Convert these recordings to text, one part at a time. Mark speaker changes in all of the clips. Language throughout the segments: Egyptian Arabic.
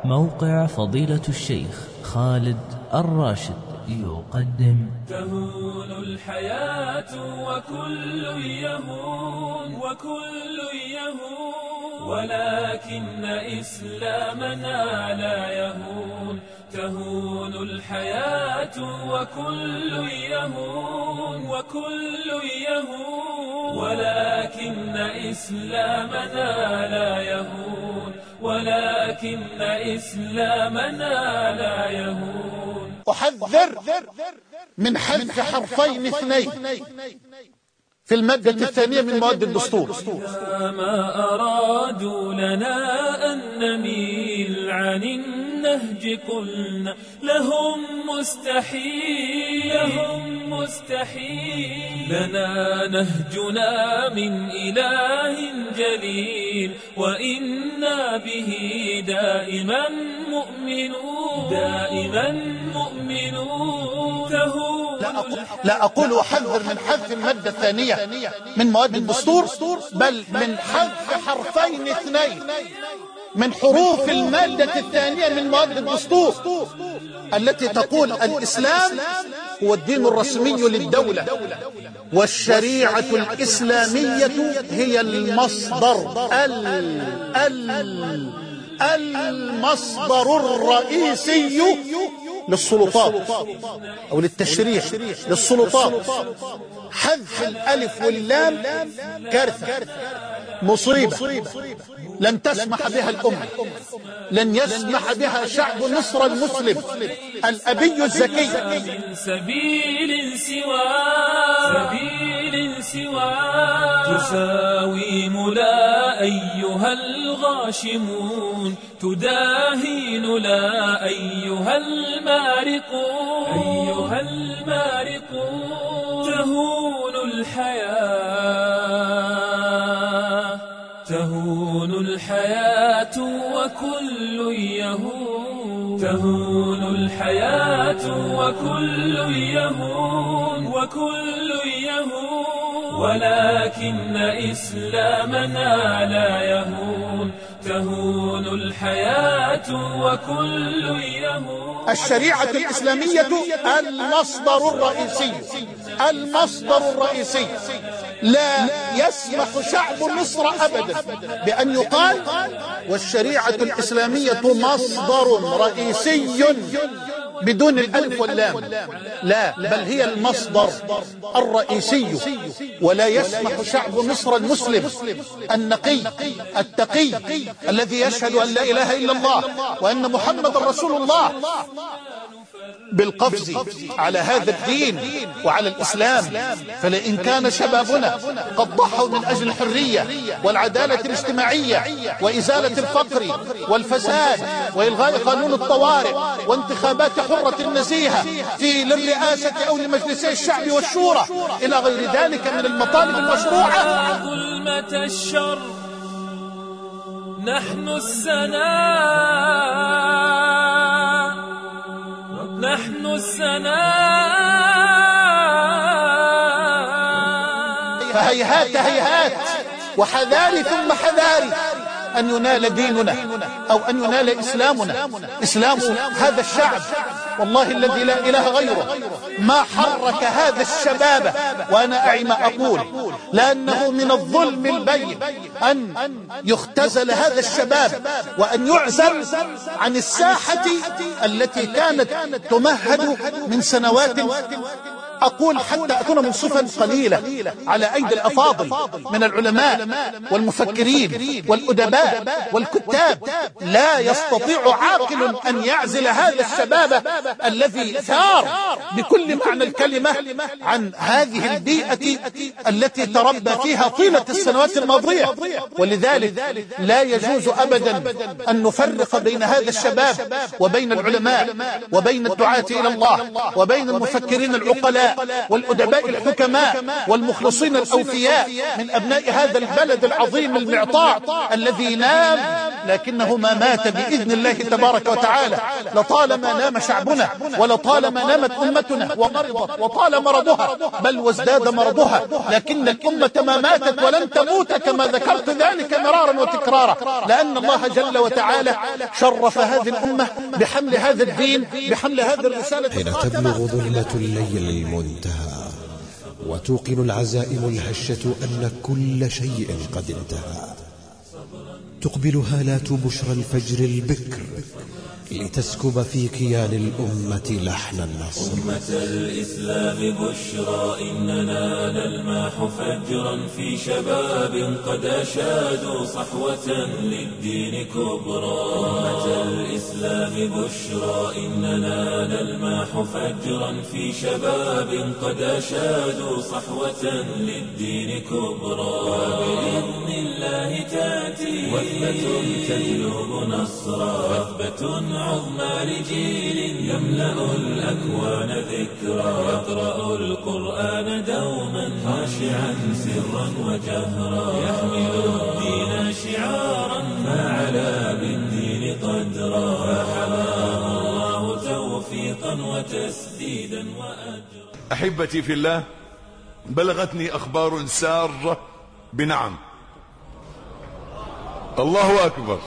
Speaker 1: موقع فضيلة الشيخ خالد الراشد يقدم
Speaker 2: تهون الحياة وكل يهون وكل يهون ولكن إسلامنا لا يهون تهون الحياة وكل يهون وكل يهون ولكن إسلامنا لا يهون ولكن إسلامنا لا يهون
Speaker 3: أحذر من حذف حرفين اثنين في المادة الثانية من مواد الدستور
Speaker 2: ما أرادوا لنا أن نميل عن النهج قلنا لهم مستحيل لهم مستحيل لنا نهجنا من إله جليل وإنا به دائما مؤمنون دائما مؤمنون تهون
Speaker 3: لا أقول, لا أقول أحذر من حذف المادة الثانية من مواد الدستور بل من حذف حرفين اثنين من حروف المادة الثانية من مواد الدستور التي تقول الإسلام هو الدين الرسمي للدولة والشريعة الإسلامية هي المصدر ال ال المصدر الرئيسي للسلطات أو للتشريع للسلطات حذف الألف واللام كارثة مصيبة لن تسمح بها الأمة لن يسمح بها شعب مصر المسلم الأبي الزكي
Speaker 2: من سبيل سوى سبيل سوى تساوي لا أيها الغاشمون تداهين لا أيها المارقون أيها المارقون تهون الحياة تهون الحياة وكل يهون تهون الحياة وكل يهون وكل يهون ولكن إسلامنا لا يهون تهون الحياة وكل يهون
Speaker 3: الشريعة الإسلامية المصدر الرئيسي المصدر الرئيسي لا يسمح شعب مصر أبدا بأن يقال والشريعة الإسلامية مصدر رئيسي بدون الألف واللام لا بل هي المصدر الرئيسي ولا يسمح شعب مصر المسلم النقي التقي الذي يشهد أن لا إله إلا الله وأن محمد رسول الله بالقفز على هذا الدين وعلى الإسلام فلئن كان شبابنا قد ضحوا من أجل الحرية والعدالة الاجتماعية وإزالة الفقر والفساد وإلغاء قانون الطوارئ وانتخابات حرة نزيهة في للرئاسة أو لمجلسي الشعب والشورى إلى غير ذلك من المطالب المشروعة
Speaker 2: ظلمة الشر نحن السناء نحن السناء
Speaker 3: فهيهات هيهات وحذاري ثم حذاري أن ينال ديننا أو أن ينال إسلامنا إسلام هذا الشعب والله الذي لا إله غيره ما حرك هذا الشباب وأنا أعي ما أقول لأنه من الظلم البين أن يختزل هذا الشباب وأن يعزل عن الساحة التي كانت تمهد من سنوات أقول حتى أكون منصفا قليلا على أيدي الأفاضل من العلماء والمفكرين والأدباء والكتاب لا يستطيع عاقل أن يعزل هذا الشباب الذي ثار بكل معنى الكلمة عن هذه البيئة التي تربى فيها طيلة السنوات الماضية ولذلك لا يجوز أبدا أن نفرق بين هذا الشباب وبين العلماء وبين الدعاة إلى الله وبين المفكرين العقلاء العقلاء والأدباء الحكماء والمخلصين الأوفياء من أبناء هذا البلد العظيم المعطاء الذي نام لكنه ما مات بإذن الله تبارك وتعالى لطالما نام شعبنا ولطالما نامت أمتنا ومرضت وطال مرضها بل وازداد مرضها لكن الأمة ما ماتت ولن تموت كما ذكرت ذلك مرارا وتكرارا لأن الله جل وتعالى شرف هذه الأمة بحمل هذا الدين بحمل هذه الرسالة
Speaker 4: حين تبلغ ظلمة الليل المنتهى وتوقن العزائم الهشة أن كل شيء قد انتهى تقبل هالات بشرى الفجر البكر لتسكب في كيان الأمة لحن النصر
Speaker 2: أمة الإسلام بشرى إننا نلمح فجرا في شباب قد أشادوا صحوة للدين كبرى أمة الإسلام بشرى إننا نلمح فجرا في شباب قد أشادوا صحوة للدين كبرى وبإذن الله تأتي وثبة تجلب نصرا وثبة عظمى لجيل يملأ الأكوان ذكرا يقرأ القرآن دوما خاشعا سرا وجهرا يحمل الدين شعارا فعلى بالدين قدرا فحماه الله توفيقا وتسديدا وأجرا
Speaker 5: أحبتي في الله بلغتني أخبار سارة بنعم الله أكبر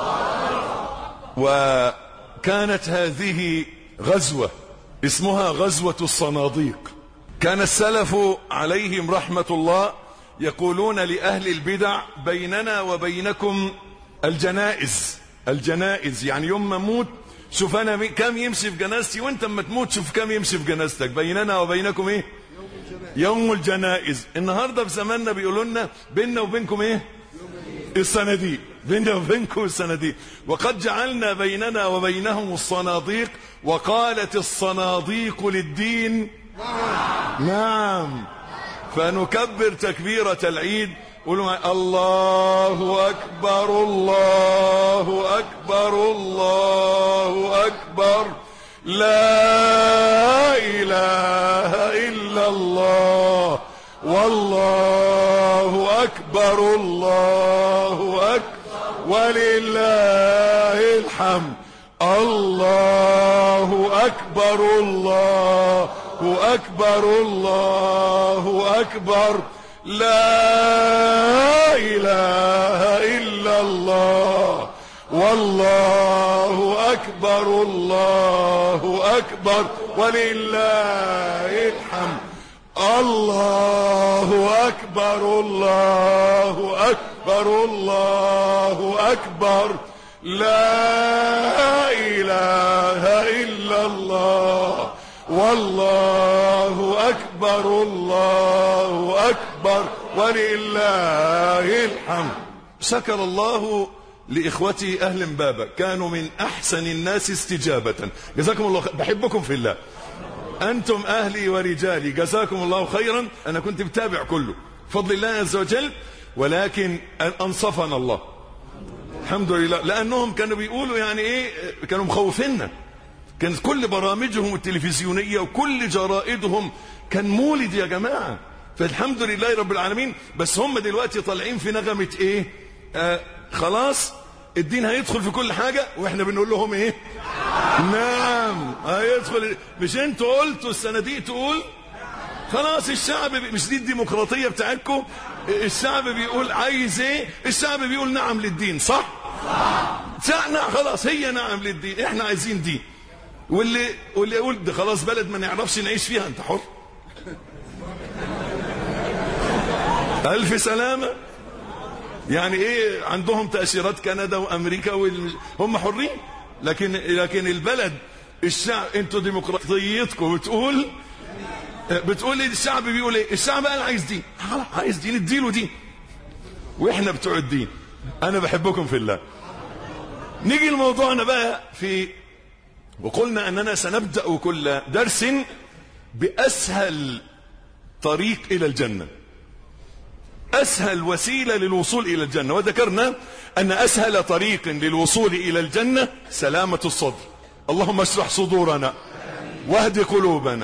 Speaker 5: وكانت هذه غزوة اسمها غزوة الصناديق كان السلف عليهم رحمة الله يقولون لأهل البدع بيننا وبينكم الجنائز الجنائز يعني يوم ما اموت شوف انا مي- كم يمشي في جنازتي وانت اما تموت شوف كم يمشي في جنازتك بيننا وبينكم ايه يوم الجنائز النهارده في زماننا بيقولوا لنا بيننا وبينكم ايه الصناديق بيننا وبينكم الصناديق وقد جعلنا بيننا وبينهم الصناديق وقالت الصناديق للدين نعم فنكبر تكبيرة العيد قولوا معي، الله أكبر الله أكبر الله أكبر لا إله إلا الله والله أكبر الله أكبر ولله الحمد الله أكبر الله أكبر الله أكبر لا إله إلا الله والله أكبر الله أكبر ولله الحمد الله أكبر الله أكبر الله أكبر لا إله إلا الله والله أكبر الله أكبر ولله الحمد شكر الله لإخوتي أهل مبابة كانوا من أحسن الناس استجابة جزاكم الله خير بحبكم في الله أنتم أهلي ورجالي جزاكم الله خيرا أنا كنت متابع كله فضل الله عز وجل ولكن أنصفنا الله الحمد لله لأنهم كانوا بيقولوا يعني إيه كانوا مخوفيننا كانت كل برامجهم التلفزيونية وكل جرائدهم كان مولد يا جماعة فالحمد لله رب العالمين بس هم دلوقتي طالعين في نغمة ايه آه خلاص الدين هيدخل في كل حاجة واحنا بنقول لهم ايه نعم هيدخل مش انتوا قلتوا الصناديق تقول خلاص الشعب بي... مش دي الديمقراطية بتاعتكم الشعب بيقول عايز ايه الشعب بيقول نعم للدين صح صح نعم خلاص هي نعم للدين احنا عايزين دين واللي واللي يقول ده خلاص بلد ما نعرفش نعيش فيها انت حر الف سلامه يعني ايه عندهم تاشيرات كندا وامريكا وال... هم حرين لكن لكن البلد الشعب انتوا ديمقراطيتكم بتقول بتقول ايه الشعب بيقول ايه الشعب قال عايز دين خلاص عايز دين اديله دين واحنا بتوع الدين انا بحبكم في الله نيجي لموضوعنا بقى في وقلنا أننا سنبدأ كل درس بأسهل طريق إلى الجنة أسهل وسيلة للوصول إلى الجنة وذكرنا أن أسهل طريق للوصول إلى الجنة سلامة الصدر اللهم اشرح صدورنا واهد قلوبنا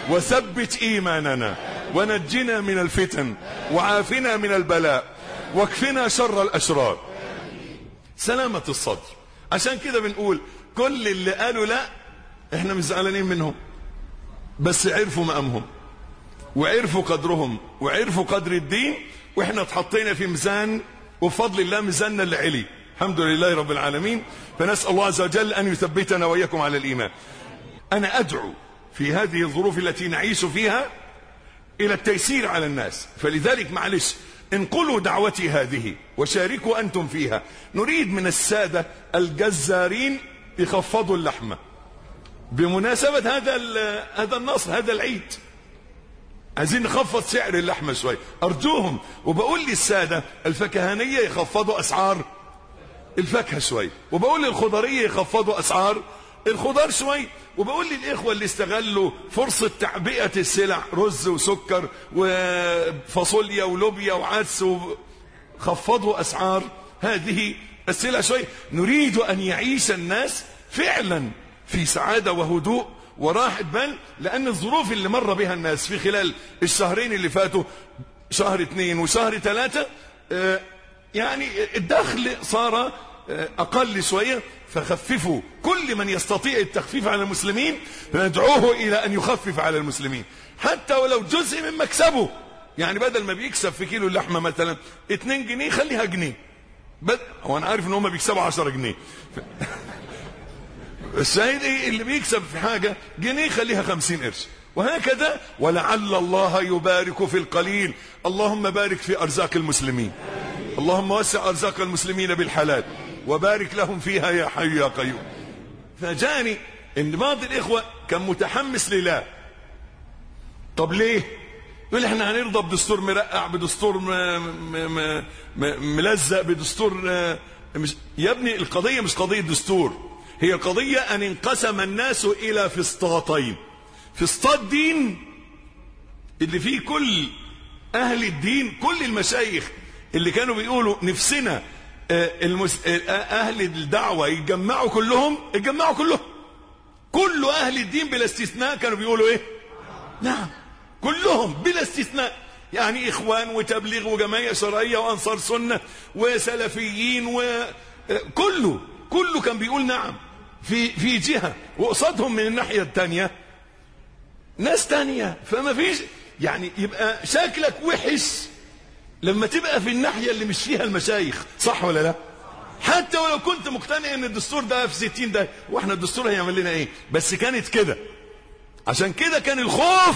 Speaker 5: وثبت إيماننا ونجنا من الفتن وعافنا من البلاء واكفنا شر الأشرار سلامة الصدر عشان كده بنقول كل اللي قالوا لا احنا مش زعلانين منهم بس عرفوا مقامهم وعرفوا قدرهم وعرفوا قدر الدين واحنا اتحطينا في ميزان وبفضل الله ميزاننا اللي علي الحمد لله رب العالمين فنسأل الله عز وجل أن يثبتنا وإياكم على الإيمان أنا أدعو في هذه الظروف التي نعيش فيها إلى التيسير على الناس فلذلك معلش انقلوا دعوتي هذه وشاركوا أنتم فيها نريد من السادة الجزارين يخفضوا اللحمة بمناسبة هذا هذا النصر هذا العيد عايزين نخفض سعر اللحمة شوي أرجوهم وبقول للسادة الفكهانية يخفضوا أسعار الفاكهة شوي وبقول للخضرية يخفضوا أسعار الخضار شوي وبقول للإخوة اللي استغلوا فرصة تعبئة السلع رز وسكر وفاصوليا ولوبيا وعدس خفضوا أسعار هذه السلع شوي نريد أن يعيش الناس فعلا في سعادة وهدوء وراحة بال لأن الظروف اللي مر بها الناس في خلال الشهرين اللي فاتوا شهر اثنين وشهر ثلاثة يعني الدخل صار أقل شوية فخففوا كل من يستطيع التخفيف على المسلمين ندعوه إلى أن يخفف على المسلمين حتى ولو جزء من مكسبه يعني بدل ما بيكسب في كيلو اللحمة مثلا 2 جنيه خليها جنيه بد... هو أنا عارف إن هم بيكسبوا 10 جنيه الشاهد ايه اللي بيكسب في حاجة جنيه خليها خمسين قرش وهكذا ولعل الله يبارك في القليل اللهم بارك في أرزاق المسلمين اللهم وسع أرزاق المسلمين بالحلال وبارك لهم فيها يا حي يا قيوم فجاني ان بعض الإخوة كان متحمس لله طب ليه يقول احنا هنرضى بدستور مرقع بدستور م م م م ملزق بدستور مش يا ابني القضية مش قضية دستور هي القضية أن انقسم الناس إلى فسطاطين فسطاط دين اللي فيه كل أهل الدين كل المشايخ اللي كانوا بيقولوا نفسنا المس... أهل الدعوة يتجمعوا كلهم يتجمعوا كلهم كل أهل الدين بلا استثناء كانوا بيقولوا إيه نعم كلهم بلا استثناء يعني إخوان وتبليغ وجمعية شرعية وأنصار سنة وسلفيين وكله كله كان بيقول نعم في في جهة وقصادهم من الناحية الثانية ناس تانية فما فيش يعني يبقى شكلك وحش لما تبقى في الناحية اللي مش فيها المشايخ صح ولا لا حتى ولو كنت مقتنع ان الدستور ده في ستين ده واحنا الدستور هيعمل لنا ايه بس كانت كده عشان كده كان الخوف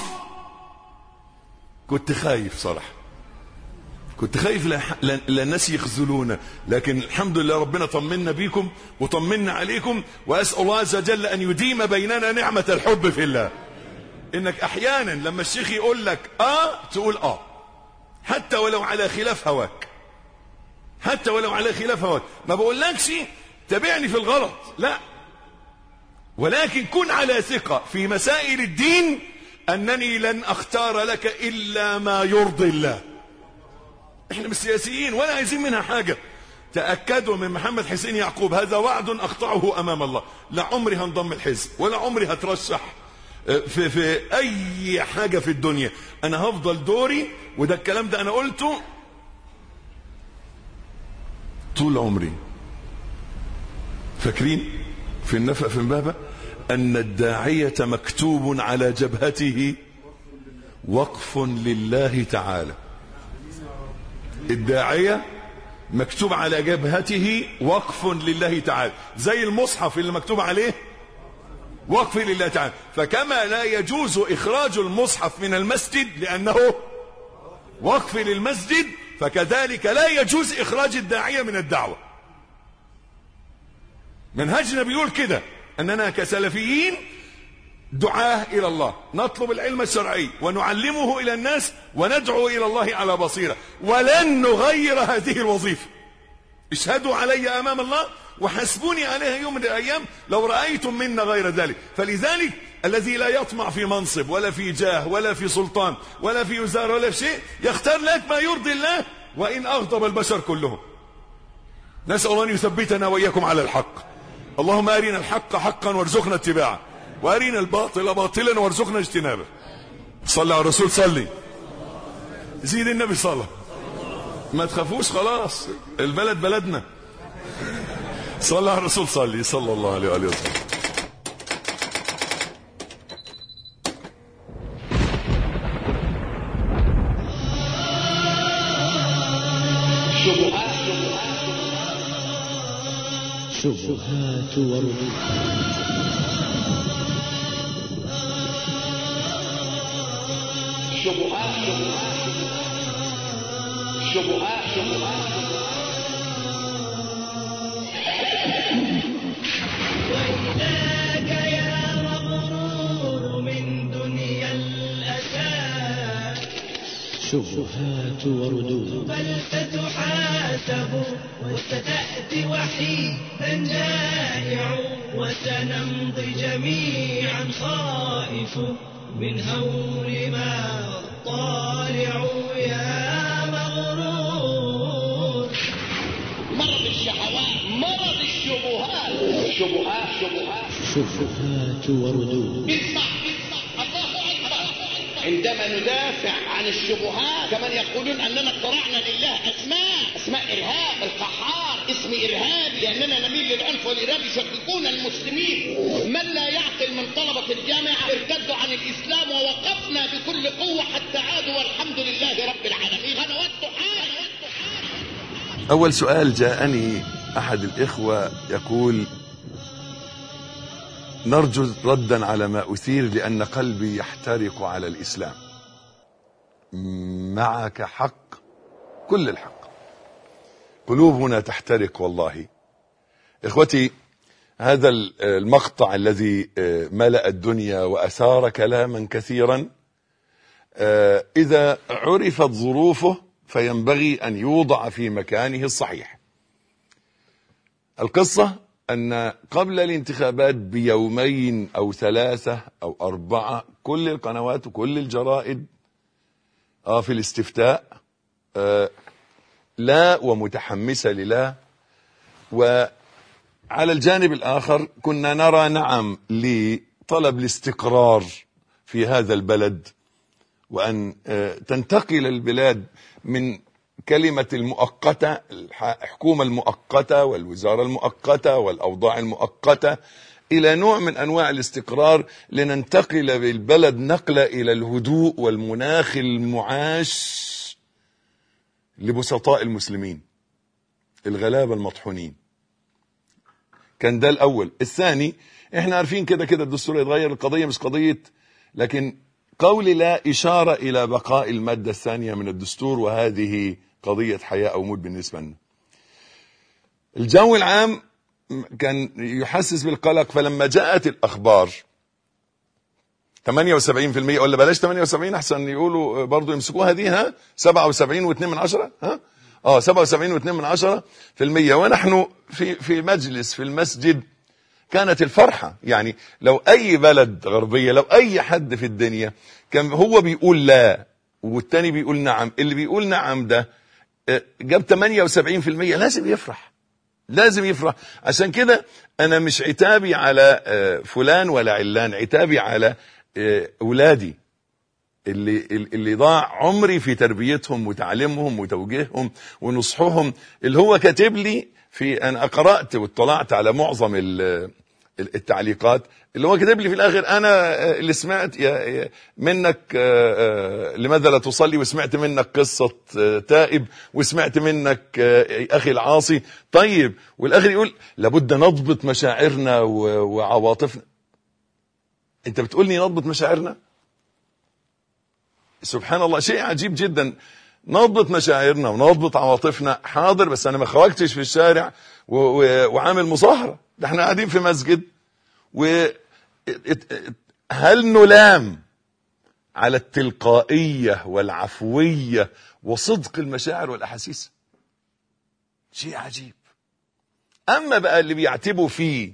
Speaker 5: كنت خايف صراحة كنت خايف لا الناس يخذلونا لكن الحمد لله ربنا طمنا بيكم وطمنا عليكم وأسأل الله عز وجل أن يديم بيننا نعمة الحب في الله إنك أحيانا لما الشيخ يقول لك آه تقول آه حتى ولو على خلاف هواك حتى ولو على خلاف هواك ما بقولكش تابعني في الغلط لا ولكن كن على ثقة في مسائل الدين أنني لن أختار لك إلا ما يرضي الله احنا مش سياسيين ولا عايزين منها حاجة تأكدوا من محمد حسين يعقوب هذا وعد أقطعه أمام الله لا عمري هنضم الحزب ولا عمري هترشح في, في أي حاجة في الدنيا أنا هفضل دوري وده الكلام ده أنا قلته طول عمري فاكرين في النفق في امبابة أن الداعية مكتوب على جبهته وقف لله تعالى الداعية مكتوب على جبهته وقف لله تعالى زي المصحف اللي مكتوب عليه وقف لله تعالى فكما لا يجوز إخراج المصحف من المسجد لأنه وقف للمسجد فكذلك لا يجوز إخراج الداعية من الدعوة منهجنا بيقول كده أننا كسلفيين دعاه إلى الله نطلب العلم الشرعي ونعلمه إلى الناس وندعو إلى الله على بصيرة ولن نغير هذه الوظيفة اشهدوا علي أمام الله وحسبوني عليها يوم من الأيام لو رأيتم منا غير ذلك فلذلك الذي لا يطمع في منصب ولا في جاه ولا في سلطان ولا في وزارة ولا في شيء يختار لك ما يرضي الله وإن أغضب البشر كلهم نسأل الله أن يثبتنا وإياكم على الحق اللهم أرنا الحق حقا وارزقنا اتباعه وارنا الباطل باطلا وارزقنا اجتنابه صلي على الرسول صلي زيد النبي صلى ما تخافوش خلاص البلد بلدنا صلى على الرسول صلي صلى الله عليه وآله وسلم
Speaker 6: شبهات وردود
Speaker 7: شبهات شبهات شبهات
Speaker 8: وإذاك يا مغرور من دنيا الأسى
Speaker 6: شبهات وردود
Speaker 8: بل ستحاسب وستأتي وحيدا جائع وسنمضي جميعا خائف من هول ما طالع يا مغرور
Speaker 7: مرض الشهوات مرض الشبهات شبهات شبهات
Speaker 6: شبهات وردود
Speaker 7: اسمع اسمع الله اكبر عندما ندافع عن الشبهات كمان يقولون اننا اخترعنا لله اسماء اسماء ارهاب القحار اسم ارهابي لاننا نميل للعنف والارهاب يشككون المسلمين من لا يعقل من طلبه الجامعه ارتدوا عن الاسلام ووقفنا بكل قوه حتى عادوا والحمد لله رب العالمين انا والضحى
Speaker 5: أول سؤال جاءني أحد الإخوة يقول نرجو ردا على ما أثير لأن قلبي يحترق على الإسلام معك حق كل الحق قلوبنا تحترق والله إخوتي هذا المقطع الذي ملأ الدنيا وأثار كلاما كثيرا إذا عرفت ظروفه فينبغي أن يوضع في مكانه الصحيح القصة أن قبل الانتخابات بيومين أو ثلاثة أو أربعة كل القنوات وكل الجرائد آه في الاستفتاء آه لا ومتحمسة لله وعلى الجانب الآخر كنا نرى نعم لطلب الاستقرار في هذا البلد وأن آه تنتقل البلاد من كلمة المؤقتة الحكومة المؤقتة والوزارة المؤقتة والأوضاع المؤقتة إلى نوع من أنواع الاستقرار لننتقل بالبلد نقلة إلى الهدوء والمناخ المعاش لبسطاء المسلمين الغلابة المطحونين كان ده الأول الثاني احنا عارفين كده كده الدستور يتغير القضية مش قضية لكن قول لا إشارة إلى بقاء المادة الثانية من الدستور وهذه قضية حياة أو موت بالنسبة لنا الجو العام كان يحسس بالقلق فلما جاءت الأخبار 78% ولا بلاش 78 أحسن يقولوا برضو يمسكوها دي ها 77 و2 من عشرة ها اه 77 و2 من عشرة في المية ونحن في في مجلس في المسجد كانت الفرحة يعني لو أي بلد غربية لو أي حد في الدنيا كان هو بيقول لا والتاني بيقول نعم اللي بيقول نعم ده جاب 78% لازم يفرح لازم يفرح عشان كده أنا مش عتابي على فلان ولا علان عتابي على أولادي اللي اللي ضاع عمري في تربيتهم وتعليمهم وتوجيههم ونصحهم اللي هو كاتب لي في انا قرات واطلعت على معظم التعليقات اللي هو كاتب لي في الاخر انا اللي سمعت يا منك لماذا لا تصلي وسمعت منك قصه تائب وسمعت منك اخي العاصي طيب والاخر يقول لابد نضبط مشاعرنا وعواطفنا انت بتقول لي نضبط مشاعرنا سبحان الله شيء عجيب جدا نضبط مشاعرنا ونضبط عواطفنا حاضر بس انا ما خرجتش في الشارع و... و... وعامل مظاهره ده احنا قاعدين في مسجد و هل نلام على التلقائيه والعفويه وصدق المشاعر والاحاسيس شيء عجيب اما بقى اللي بيعتبوا فيه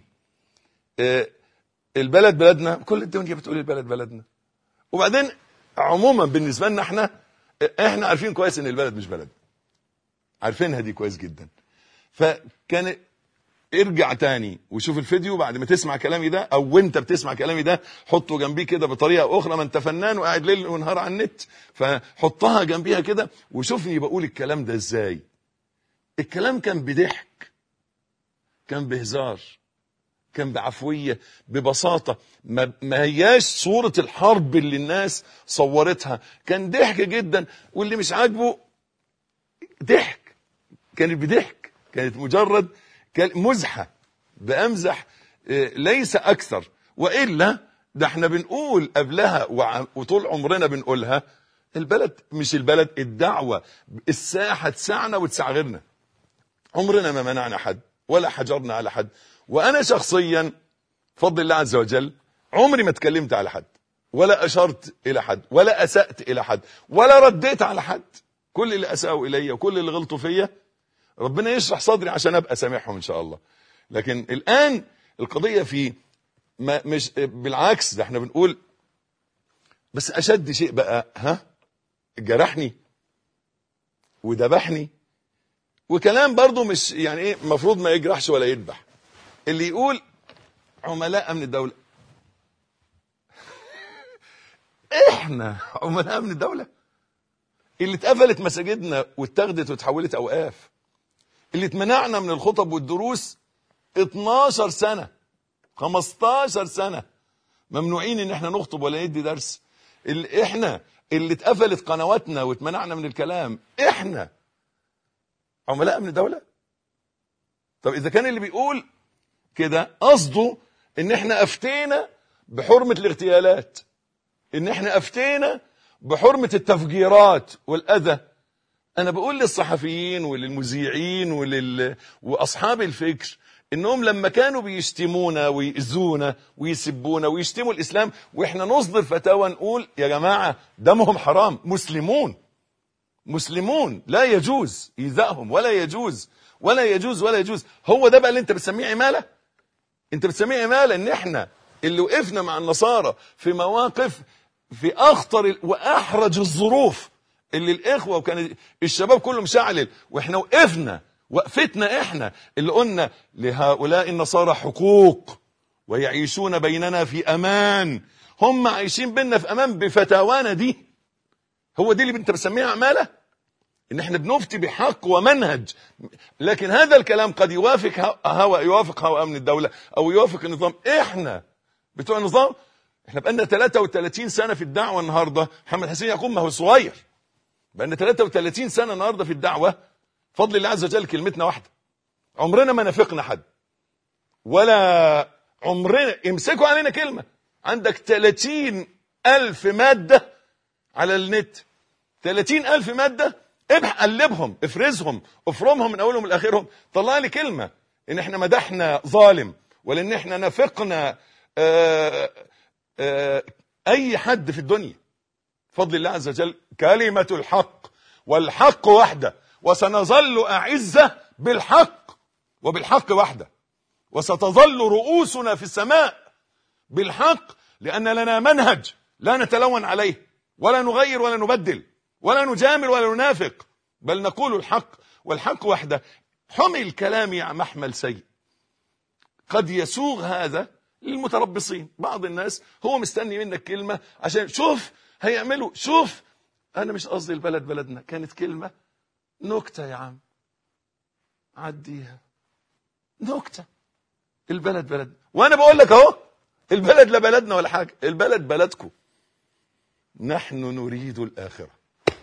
Speaker 5: البلد بلدنا كل الدنيا بتقول البلد بلدنا وبعدين عموما بالنسبه لنا احنا احنا عارفين كويس ان البلد مش بلد عارفينها دي كويس جدا فكان ارجع تاني وشوف الفيديو بعد ما تسمع كلامي ده او وانت بتسمع كلامي ده حطه جنبيه كده بطريقه اخرى ما انت فنان وقاعد ليل ونهار على النت فحطها جنبيها كده وشوفني بقول الكلام ده ازاي الكلام كان بضحك كان بهزار كان بعفوية ببساطة ما, ما هياش صورة الحرب اللي الناس صورتها كان ضحك جدا واللي مش عاجبه ضحك كانت بضحك كانت مجرد كان- مزحة بأمزح آه، ليس أكثر وإلا ده احنا بنقول قبلها وع- وطول عمرنا بنقولها البلد مش البلد الدعوة الساحة تسعنا وتسع غيرنا عمرنا ما منعنا حد ولا حجرنا على حد وانا شخصيا فضل الله عز وجل عمري ما اتكلمت على حد ولا اشرت الى حد ولا اسات الى حد ولا رديت على حد كل اللي اساءوا الي وكل اللي غلطوا فيا ربنا يشرح صدري عشان ابقى سامحهم ان شاء الله لكن الان القضيه في ما مش بالعكس ده احنا بنقول بس اشد شيء بقى ها جرحني وذبحني وكلام برضو مش يعني ايه المفروض ما يجرحش ولا يذبح اللي يقول عملاء امن الدوله احنا عملاء امن الدوله اللي اتقفلت مساجدنا واتاخدت واتحولت اوقاف اللي اتمنعنا من الخطب والدروس 12 سنه 15 سنه ممنوعين ان احنا نخطب ولا ندي درس اللي احنا اللي اتقفلت قنواتنا واتمنعنا من الكلام احنا عملاء من الدولة طب إذا كان اللي بيقول كده قصده إن إحنا أفتينا بحرمة الاغتيالات إن إحنا أفتينا بحرمة التفجيرات والأذى أنا بقول للصحفيين وللمذيعين ولل... وأصحاب الفكر إنهم لما كانوا بيشتمونا ويأذونا ويسبونا ويشتموا الإسلام وإحنا نصدر فتاوى نقول يا جماعة دمهم حرام مسلمون مسلمون لا يجوز ايذائهم ولا يجوز ولا يجوز ولا يجوز هو ده بقى اللي انت بتسميه عماله انت بتسميه عماله ان احنا اللي وقفنا مع النصارى في مواقف في اخطر ال- واحرج الظروف اللي الاخوه وكان الشباب كله مشعلل واحنا وقفنا وقفتنا احنا اللي قلنا لهؤلاء النصارى حقوق ويعيشون بيننا في امان هم عايشين بيننا في امان بفتاوانا دي هو دي اللي انت بتسميها عماله ان احنا بنفتي بحق ومنهج لكن هذا الكلام قد يوافق ه- هوى يوافق هوى امن الدوله او يوافق النظام احنا بتوع النظام احنا بقالنا 33 سنه في الدعوه النهارده محمد حسين يعقوب ما هو صغير بقالنا 33 سنه النهارده في الدعوه فضل الله عز وجل كلمتنا واحده عمرنا ما نافقنا حد ولا عمرنا امسكوا علينا كلمه عندك 30 الف ماده على النت 30 ألف مادة ابح قلبهم افرزهم افرمهم من أولهم لآخرهم طلع لي كلمة إن إحنا مدحنا ظالم ولا إن إحنا نافقنا آه، آه، أي حد في الدنيا فضل الله عز وجل كلمة الحق والحق وحده وسنظل أعزة بالحق وبالحق وحده وستظل رؤوسنا في السماء بالحق لأن لنا منهج لا نتلون عليه ولا نغير ولا نبدل ولا نجامل ولا ننافق بل نقول الحق والحق وحده حمل كلامي محمل سيء قد يسوغ هذا للمتربصين بعض الناس هو مستني منك كلمة عشان شوف هيعملوا شوف أنا مش قصدي البلد بلدنا كانت كلمة نكتة يا عم عديها نكتة البلد بلد وانا بقول لك اهو البلد لا بلدنا ولا حاجه البلد بلدكم نحن نريد الاخره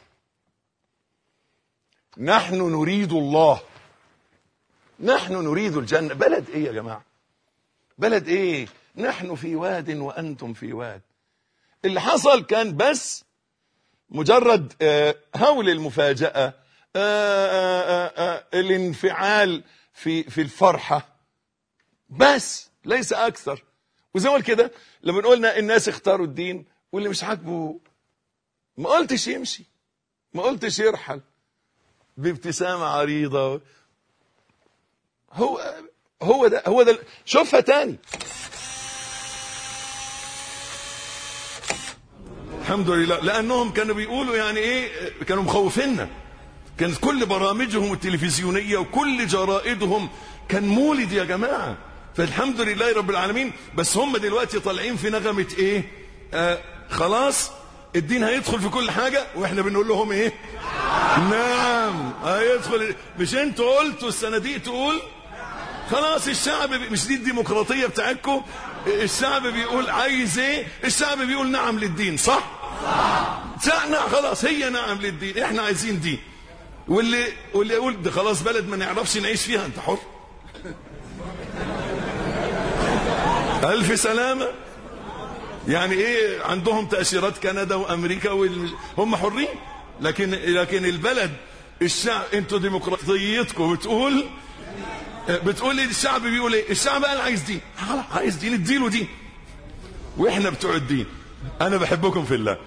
Speaker 5: نحن نريد الله نحن نريد الجنه بلد ايه يا جماعه بلد ايه نحن في واد وانتم في واد اللي حصل كان بس مجرد آه، هول المفاجاه آه، آه، آه، آه، الانفعال في في الفرحه بس ليس اكثر وزي ما قلت كده لما قلنا الناس اختاروا الدين واللي مش عاجبه ما قلتش يمشي ما قلتش يرحل بابتسامه عريضه هو هو ده هو ده شوفها تاني الحمد لله لانهم كانوا بيقولوا يعني ايه كانوا مخوفيننا كانت كل برامجهم التلفزيونيه وكل جرائدهم كان مولد يا جماعة فالحمد لله رب العالمين بس هم دلوقتي طالعين في نغمة ايه آه خلاص الدين هيدخل في كل حاجة واحنا بنقول لهم ايه نعم هيدخل مش انتوا قلتوا الصناديق تقول خلاص الشعب بي... مش دي الديمقراطية بتاعتكم الشعب بيقول عايز ايه الشعب بيقول نعم للدين صح صح نعم خلاص هي نعم للدين احنا عايزين دين واللي واللي يقول ده خلاص بلد ما نعرفش نعيش فيها انت حر الف سلامه يعني ايه عندهم تاشيرات كندا وامريكا وال... هم حرين لكن لكن البلد الشعب انتوا ديمقراطيتكم بتقول بتقول ايه الشعب بيقول ايه الشعب قال عايز دين خلاص عايز دين اديله دين واحنا بتوع الدين انا بحبكم في الله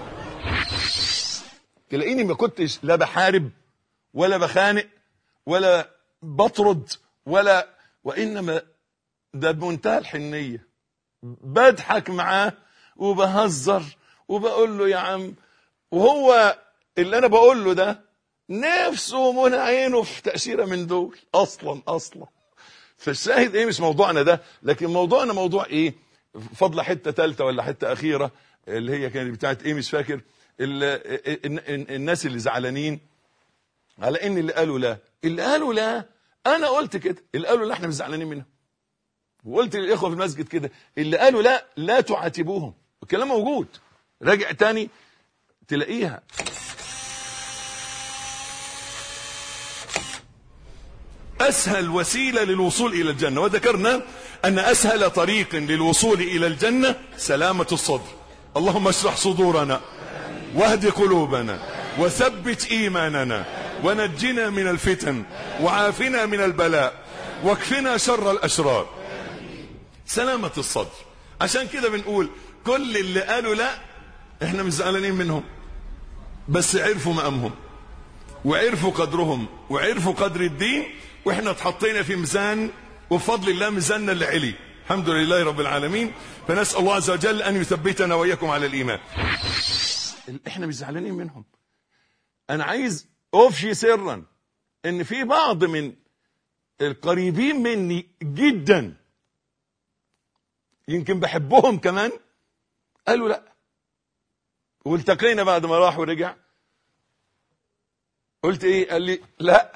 Speaker 5: تلاقيني ما كنتش لا بحارب ولا بخانق ولا بطرد ولا وانما ده بمنتهى الحنيه بضحك معاه وبهزر وبقول له يا عم وهو اللي انا بقول له ده نفسه من عينه في تأشيرة من دول اصلا اصلا فالشاهد ايه مش موضوعنا ده لكن موضوعنا موضوع ايه فضل حته ثالثه ولا حته اخيره اللي هي كانت بتاعت ايه مش فاكر الناس اللي زعلانين على ان اللي قالوا لا اللي قالوا لا انا قلت كده اللي قالوا لا احنا مش زعلانين منهم وقلت للاخوه في المسجد كده اللي قالوا لا لا تعاتبوهم الكلام موجود راجع تاني تلاقيها اسهل وسيله للوصول الى الجنه وذكرنا ان اسهل طريق للوصول الى الجنه سلامه الصدر اللهم اشرح صدورنا واهد قلوبنا وثبت ايماننا ونجنا من الفتن وعافنا من البلاء واكفنا شر الاشرار سلامه الصدر عشان كده بنقول كل اللي قالوا لا احنا مش زعلانين منهم بس عرفوا مقامهم وعرفوا قدرهم وعرفوا قدر الدين واحنا اتحطينا في ميزان وبفضل الله ميزاننا اللي علي الحمد لله رب العالمين فنسال الله عز وجل ان يثبتنا واياكم على الايمان احنا مش زعلانين منهم انا عايز افشي سرا ان في بعض من القريبين مني جدا يمكن بحبهم كمان قالوا لا والتقينا بعد ما راح ورجع قلت ايه قال لي لا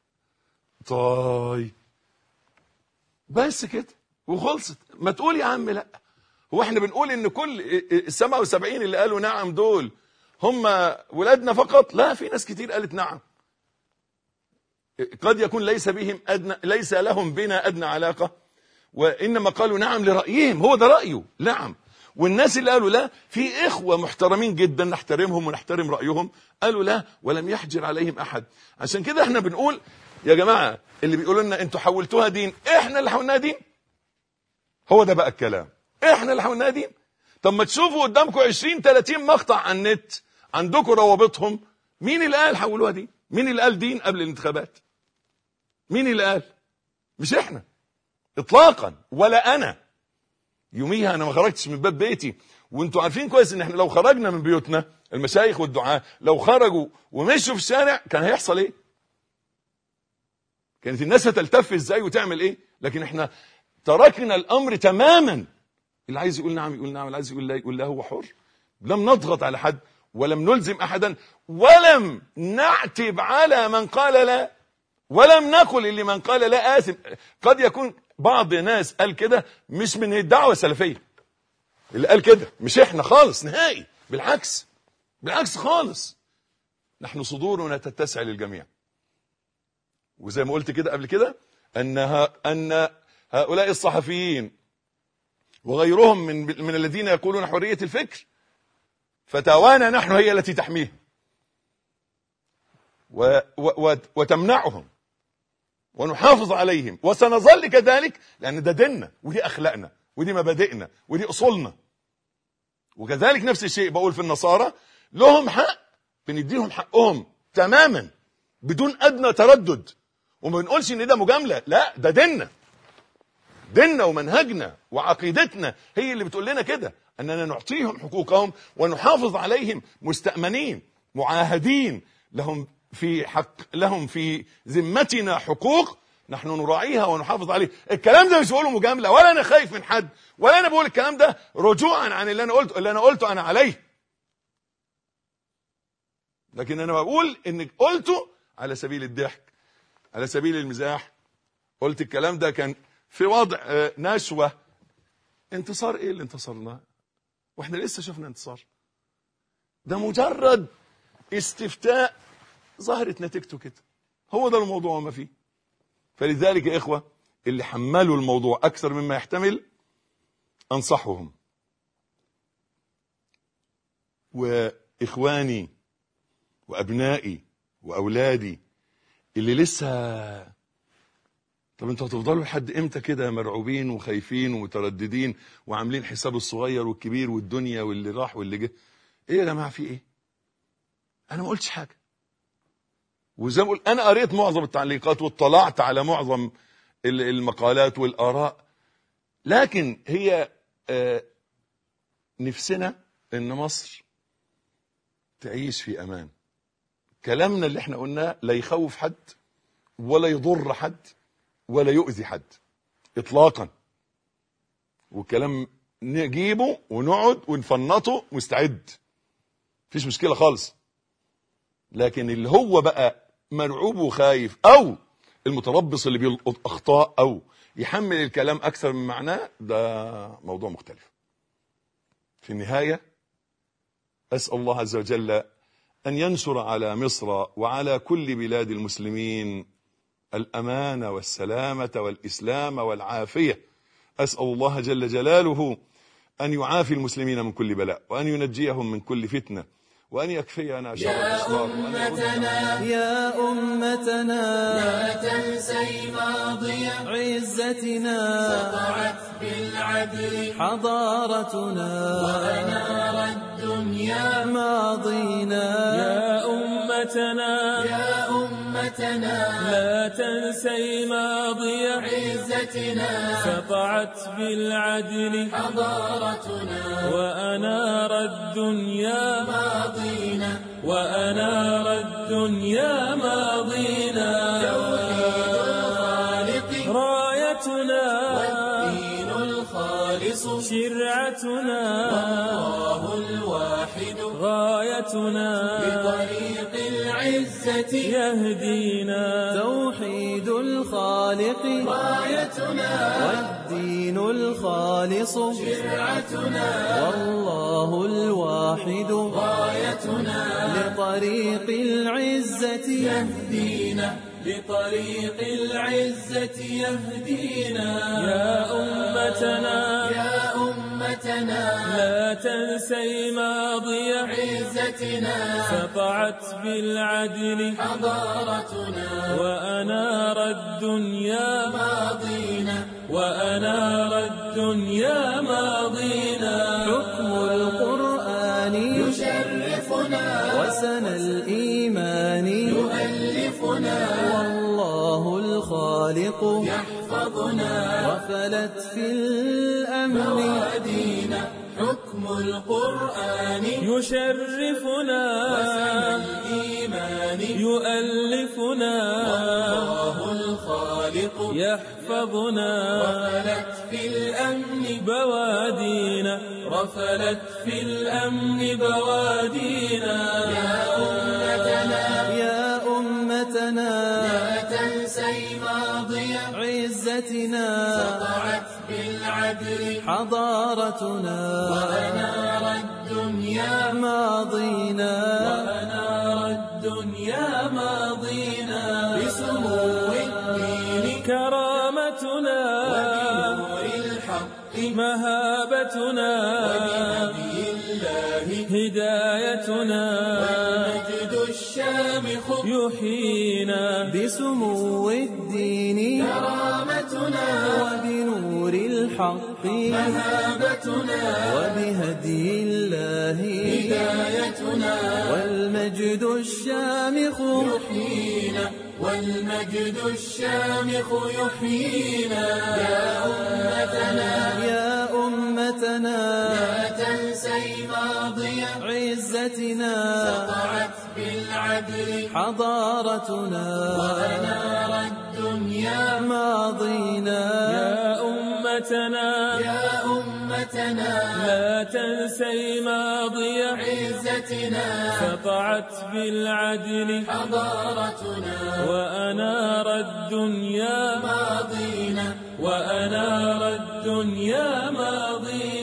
Speaker 5: طيب بس كده وخلصت ما تقول يا عم لا هو احنا بنقول ان كل ال 77 اللي قالوا نعم دول هم ولادنا فقط لا في ناس كتير قالت نعم قد يكون ليس بهم ادنى ليس لهم بنا ادنى علاقه وانما قالوا نعم لرايهم هو ده رايه نعم والناس اللي قالوا لا في اخوه محترمين جدا نحترمهم ونحترم رايهم قالوا لا ولم يحجر عليهم احد عشان كده احنا بنقول يا جماعه اللي بيقولوا لنا انتوا حولتوها دين احنا اللي حولناها دين هو ده بقى الكلام احنا اللي حولناها دين طب ما تشوفوا قدامكم 20 30 مقطع على النت عندكم روابطهم مين اللي قال حولوها دين مين اللي قال دين قبل الانتخابات مين اللي قال مش احنا اطلاقا ولا انا يوميها انا ما خرجتش من باب بيتي وانتوا عارفين كويس ان احنا لو خرجنا من بيوتنا المشايخ والدعاة لو خرجوا ومشوا في الشارع كان هيحصل ايه كانت الناس هتلتف ازاي وتعمل ايه لكن احنا تركنا الامر تماما اللي عايز يقول نعم يقول نعم اللي عايز يقول لا يقول لا هو حر لم نضغط على حد ولم نلزم احدا ولم نعتب على من قال لا ولم نقل لمن قال لا آثم قد يكون بعض ناس قال كده مش من الدعوة السلفية اللي قال كده مش احنا خالص نهائي بالعكس بالعكس خالص نحن صدورنا تتسع للجميع وزي ما قلت كده قبل كده أنها أن هؤلاء الصحفيين وغيرهم من من الذين يقولون حرية الفكر فتاوانا نحن هي التي تحميهم و و وتمنعهم ونحافظ عليهم وسنظل كذلك لأن ده ديننا ودي أخلاقنا ودي مبادئنا ودي أصولنا وكذلك نفس الشيء بقول في النصارى لهم حق بنديهم حقهم تماما بدون أدنى تردد وما بنقولش ان ده مجاملة لا ده ديننا ديننا ومنهجنا وعقيدتنا هي اللي بتقول لنا كده أننا نعطيهم حقوقهم ونحافظ عليهم مستأمنين معاهدين لهم في حق لهم في ذمتنا حقوق نحن نراعيها ونحافظ عليها الكلام ده مش بقوله مجامله ولا انا خايف من حد ولا انا بقول الكلام ده رجوعا عن اللي انا قلته اللي انا قلته انا عليه لكن انا بقول انك قلته على سبيل الضحك على سبيل المزاح قلت الكلام ده كان في وضع آه، نشوه انتصار ايه اللي انتصرناه واحنا لسه شفنا انتصار ده مجرد استفتاء ظهرت نتيجته كده هو ده الموضوع وما فيه فلذلك يا إخوة اللي حملوا الموضوع أكثر مما يحتمل أنصحهم وإخواني وأبنائي وأولادي اللي لسه طب انتوا هتفضلوا لحد امتى كده مرعوبين وخايفين ومترددين وعاملين حساب الصغير والكبير والدنيا واللي راح واللي جه ايه يا جماعه في ايه انا ما قلتش حاجه وزي ما قلت انا قريت معظم التعليقات واطلعت على معظم ال- المقالات والاراء لكن هي آه، نفسنا ان مصر تعيش في امان كلامنا اللي احنا قلناه لا يخوف حد ولا يضر حد ولا يؤذي حد اطلاقا والكلام نجيبه ونقعد ونفنطه مستعد مفيش مشكله خالص لكن اللي هو بقى مرعوب وخايف او المتربص اللي بيلقط اخطاء او يحمل الكلام اكثر من معناه ده موضوع مختلف في النهايه اسال الله عز وجل ان ينشر على مصر وعلى كل بلاد المسلمين الامان والسلامه والاسلام والعافيه اسال الله جل جلاله ان يعافي المسلمين من كل بلاء وان ينجيهم من كل فتنه وان يكفينا شر الاشرار وأن يردنا
Speaker 9: يا أمتنا
Speaker 2: لا تنسي ماضي
Speaker 9: عزتنا
Speaker 2: سطعت بالعدل
Speaker 9: حضارتنا
Speaker 2: وأنار الدنيا
Speaker 9: ماضينا
Speaker 2: يا أمتنا يا أمتنا لا تنسي ماضي عزتنا سطعت بالعدل حضارتنا وأنار الدنيا ماضينا وأنار الدنيا ماضينا توحيد الخالق رايتنا والدين الخالص شرعتنا والله الواحد غايتنا بطريق العزة يهدينا
Speaker 9: توحيد الخالق
Speaker 2: رايتنا
Speaker 9: والدين الخالص
Speaker 2: شرعتنا
Speaker 9: والله الواحد
Speaker 2: غايتنا
Speaker 9: لطريق العزة
Speaker 2: يهدينا لطريق العزة يهدينا يا أمتنا يا أمتنا لا تنسي ماضي عزتنا سطعت بالعدل حضارتنا وأنار الدنيا ماضينا وأنار الدنيا ماضينا
Speaker 9: حكم القرآن
Speaker 2: يشرفنا
Speaker 9: وسن الإيمان
Speaker 2: يؤلفنا
Speaker 9: والله الخالق
Speaker 2: يحفظنا
Speaker 9: وفلت في الأمن
Speaker 2: موادينا حكم القرآن يشرفنا الإيمان يؤلفنا والله الخالق يحفظنا رفلت في الأمن بوادينا رفلت في الأمن بوادينا يا أمتنا
Speaker 9: يا أمتنا
Speaker 2: لا تنسي ماضي
Speaker 9: عزتنا
Speaker 2: سطعت بالعدل
Speaker 9: حضارتنا
Speaker 2: وأنار الدنيا
Speaker 9: ماضينا
Speaker 2: وأنار الدنيا ماضينا بسمو الدين كرامتنا وبنور الحق مهابتنا وبنبي الله هدايتنا والمجد الشامخ يحيينا
Speaker 9: بسمو الدين
Speaker 2: كرامتنا
Speaker 9: وبنور الحق
Speaker 2: مهابتنا
Speaker 9: وبهدي الله
Speaker 2: هدايتنا
Speaker 9: والمجد الشامخ
Speaker 2: يحيينا والمجد الشامخ يحيينا يا أمتنا
Speaker 9: يا أمتنا
Speaker 2: لا تنسي ماضي
Speaker 9: عزتنا
Speaker 2: سطعت بالعدل
Speaker 9: حضارتنا
Speaker 2: وأنار الدنيا يا
Speaker 9: ماضينا
Speaker 2: يا أمتنا
Speaker 9: يا أمتنا
Speaker 2: لا تنسي ماضي
Speaker 9: عزتنا
Speaker 2: سطعت بالعدل
Speaker 9: حضارتنا
Speaker 2: وأنار الدنيا
Speaker 9: ماضينا
Speaker 2: وأنار الدنيا ماضينا